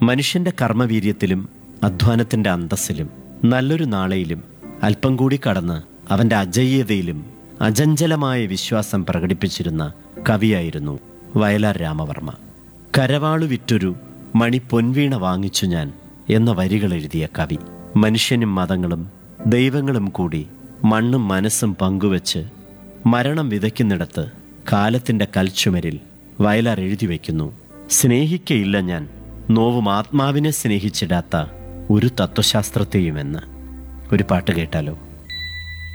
മനുഷ്യന്റെ കർമ്മവീര്യത്തിലും അധ്വാനത്തിന്റെ അന്തസ്സിലും നല്ലൊരു നാളെയിലും അല്പം കൂടി കടന്ന് അവന്റെ അജയ്യതയിലും അചഞ്ചലമായ വിശ്വാസം പ്രകടിപ്പിച്ചിരുന്ന കവിയായിരുന്നു വയലാർ രാമവർമ്മ കരവാളു വിറ്റൊരു മണി പൊൻവീണ വാങ്ങിച്ചു ഞാൻ എന്ന വരികൾ എഴുതിയ കവി മനുഷ്യനും മതങ്ങളും ദൈവങ്ങളും കൂടി മണ്ണും മനസ്സും പങ്കുവച്ച് മരണം വിതയ്ക്കുന്നിടത്ത് കാലത്തിന്റെ കൽച്ചുമരിൽ വയലാർ എഴുതി വയ്ക്കുന്നു സ്നേഹിക്കയില്ല ഞാൻ നോവും ആത്മാവിനെ സ്നേഹിച്ചിടാത്ത ഒരു തത്വശാസ്ത്രത്തെയുമെന്ന് ഒരു പാട്ട് കേട്ടാലോ